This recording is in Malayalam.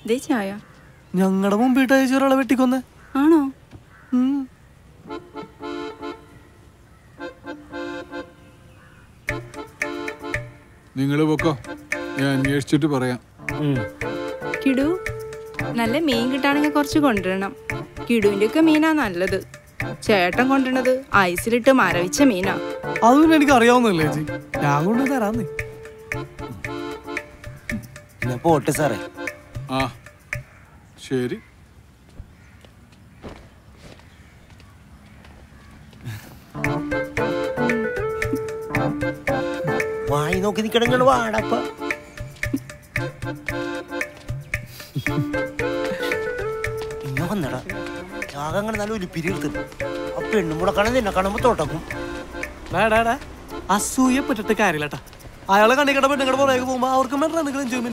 ദേ ചായ ഞങ്ങളുടെ മുമ്പിട്ട് അയച്ച ഒരാളെ വെട്ടിക്കൊന്നേ ആണോ ഉം. നിങ്ങൾ പൊക്കോ ഞാൻ അന്വേഷിച്ചിട്ട് പറയാം കിടു നല്ല മീൻ കിട്ടാണെങ്കിൽ കുറച്ച് കൊണ്ടുവരണം കിടുവിന്റെ ഒക്കെ മീനാ നല്ലത് ചേട്ടൻ കൊണ്ടുവരണത് ഐസിലിട്ട് മരവിച്ച മീനാ അത് പിന്നെ എനിക്ക് അറിയാവുന്നല്ലേ ചേച്ചി ഞാൻ കൊണ്ട് തരാന്നേ എന്നാ പോട്ടെ സാറേ ആ ശരി വായി നോക്കി നിക്കണങ്ങൾ വാടപ്പ ഇന്ന വന്നടാ രാഗങ്ങൾ നല്ല ഒരു പിരിയെടുത്തു ആ പെണ്ണും കൂടെ കാണാൻ നിന്നെ കാണുമ്പോ തോട്ടക്കും ഡാ അസൂയപ്പെട്ടിട്ട് കാര്യമില്ലട്ടാ അയാളെ കണ്ണിക്കട പെണ്ണുങ്ങളുടെ പുറകെ പോകുമ്പോ അവർക്ക് മെട്രാ എൻജോയ്മെന്റ്